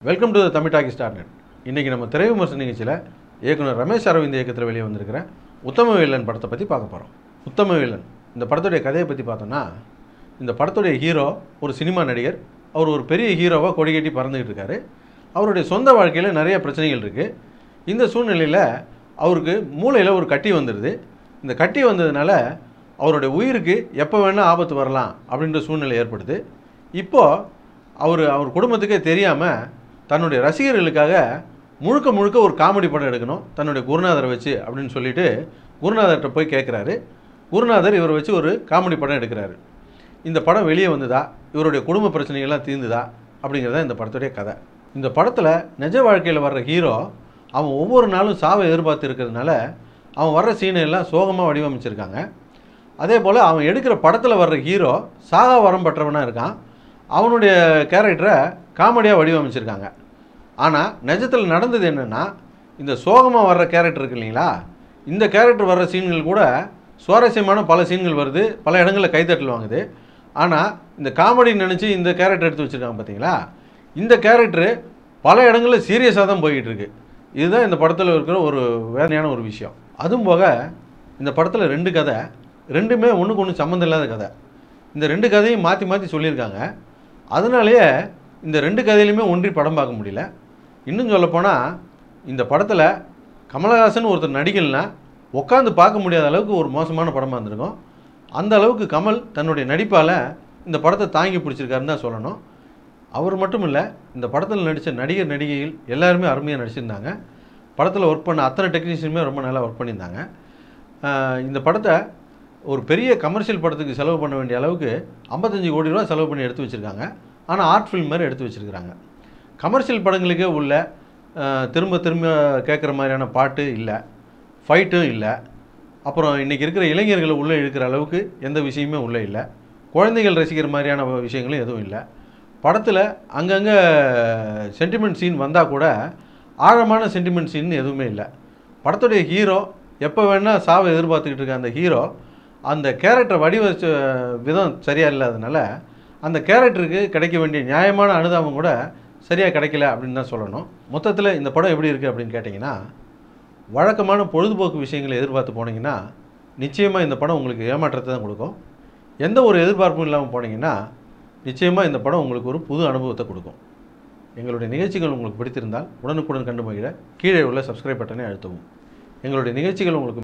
welcome to Tamil talkie star net இன்றைக்கி நம்ம திரை விமர்சன நிகழ்ச்சியில் இயக்குனர் ரமேஷ் அரவிந்த் இயக்கத்தில் வெளியே வந்திருக்கிற உத்தம வில்லன் படத்தை பற்றி பார்க்க போகிறோம் உத்தம வில்லன் இந்த படத்துடைய கதையை பற்றி பார்த்தோன்னா இந்த படத்துடைய ஹீரோ ஒரு சினிமா நடிகர் அவர் ஒரு பெரிய ஹீரோவாக கொடி கட்டி பறந்துக்கிட்டு இருக்காரு அவருடைய சொந்த வாழ்க்கையில் நிறைய பிரச்சனைகள் இருக்குது இந்த சூழ்நிலையில் அவருக்கு மூளையில் ஒரு கட்டி வந்துடுது இந்த கட்டி வந்ததுனால அவருடைய உயிருக்கு எப்போ வேணால் ஆபத்து வரலாம் அப்படின்ற சூழ்நிலை ஏற்படுது இப்போது அவர் அவர் குடும்பத்துக்கே தெரியாமல் தன்னுடைய ரசிகர்களுக்காக முழுக்க முழுக்க ஒரு காமெடி படம் எடுக்கணும் தன்னுடைய குருநாதரை வச்சு அப்படின்னு சொல்லிட்டு குருநாதர்கிட்ட போய் கேட்குறாரு குருநாதர் இவரை வச்சு ஒரு காமெடி படம் எடுக்கிறாரு இந்த படம் வெளியே வந்ததா இவருடைய குடும்ப பிரச்சனைகள்லாம் தீர்ந்துதா அப்படிங்கிறத இந்த படத்துடைய கதை இந்த படத்தில் நிஜ வாழ்க்கையில் வர்ற ஹீரோ அவன் ஒவ்வொரு நாளும் சாவை எதிர்பார்த்து இருக்கிறதுனால அவன் வர்ற சீனை எல்லாம் சோகமாக வடிவமைச்சிருக்காங்க அதே போல் அவன் எடுக்கிற படத்தில் வர்ற ஹீரோ சாகா வரம் பெற்றவனாக இருக்கான் அவனுடைய கேரக்டரை காமெடியாக வடிவமைச்சிருக்காங்க ஆனால் நிஜத்தில் நடந்தது என்னென்னா இந்த சோகமாக வர்ற கேரக்டர் இருக்கு இல்லைங்களா இந்த கேரக்டர் வர்ற சீன்கள் கூட சுவாரஸ்யமான பல சீன்கள் வருது பல இடங்களில் கைத்தட்டல் வாங்குது ஆனால் இந்த காமெடி நினச்சி இந்த கேரக்டர் எடுத்து வச்சுருக்காங்க பார்த்தீங்களா இந்த கேரக்டரு பல இடங்களில் சீரியஸாக தான் போய்கிட்டு இருக்கு இதுதான் இந்த படத்தில் இருக்கிற ஒரு வேதனையான ஒரு விஷயம் அதுவும் போக இந்த படத்தில் ரெண்டு கதை ரெண்டுமே ஒன்றுக்கு ஒன்று சம்மந்தம் இல்லாத கதை இந்த ரெண்டு கதையும் மாற்றி மாற்றி சொல்லியிருக்காங்க அதனாலேயே இந்த ரெண்டு கதையிலுமே ஒன்றி படம் பார்க்க முடியல இன்னும் சொல்லப்போனால் இந்த படத்தில் கமலஹாசன் ஒருத்தர் நடிகல்னா உட்காந்து பார்க்க முடியாத அளவுக்கு ஒரு மோசமான படமாக இருந்திருக்கும் அந்த அளவுக்கு கமல் தன்னுடைய நடிப்பால் இந்த படத்தை தாங்கி பிடிச்சிருக்காருன்னு தான் சொல்லணும் அவர் மட்டும் இல்லை இந்த படத்தில் நடித்த நடிகர் நடிகைகள் எல்லாருமே அருமையாக நடிச்சிருந்தாங்க படத்தில் ஒர்க் பண்ண அத்தனை டெக்னீஷியனுமே ரொம்ப நல்லா ஒர்க் பண்ணியிருந்தாங்க ஆஹ் இந்த படத்தை ஒரு பெரிய கமர்ஷியல் படத்துக்கு செலவு பண்ண வேண்டிய அளவுக்கு ஐம்பத்தஞ்சு கோடி ரூபா செலவு பண்ணி எடுத்து வச்சுருக்காங்க ஆனால் ஆர்ட் ஃபில்ம் மாதிரி எடுத்து வச்சுருக்காங்க கமர்ஷியல் படங்களுக்கே உள்ள ஆஹ் திரும்ப திரும்ப கேட்குற மாதிரியான பாட்டு இல்லை ஃபைட்டும் இல்லை அப்புறம் இன்றைக்கி இருக்கிற இளைஞர்களை உள்ளே இழுக்கிற அளவுக்கு எந்த விஷயமே உள்ளே இல்லை குழந்தைகள் ரசிக்கிற மாதிரியான விஷயங்களும் எதுவும் இல்லை படத்தில் அங்கங்கே சென்டிமெண்ட் சீன் வந்தால் கூட ஆழமான சென்டிமெண்ட் சீன் எதுவுமே இல்லை படத்துடைய ஹீரோ எப்போ வேணால் சாவை எதிர்பார்த்துக்கிட்டு இருக்க அந்த ஹீரோ அந்த கேரக்டரை வடிவச்ச விதம் சரியாக இல்லாதனால அந்த கேரக்டருக்கு கிடைக்க வேண்டிய நியாயமான அனுதாபம் கூட சரியாக கிடைக்கல அப்படின்னு தான் சொல்லணும் மொத்தத்தில் இந்த படம் எப்படி இருக்குது அப்படின்னு கேட்டிங்கன்னா வழக்கமான பொழுதுபோக்கு விஷயங்களை எதிர்பார்த்து போனீங்கன்னா நிச்சயமாக இந்த படம் உங்களுக்கு ஏமாற்றத்தை தான் கொடுக்கும் எந்த ஒரு எதிர்பார்ப்பும் இல்லாமல் போனீங்கன்னா நிச்சயமாக இந்த படம் உங்களுக்கு ஒரு புது அனுபவத்தை கொடுக்கும் எங்களுடைய நிகழ்ச்சிகள் உங்களுக்கு பிடித்திருந்தால் உடனுக்குடன் கண்டு மகிழ கீழே உள்ள சப்ஸ்கிரைப் பட்டனை அழுத்தவும் எங்களுடைய நிகழ்ச்சிகள் உங்களுக்கு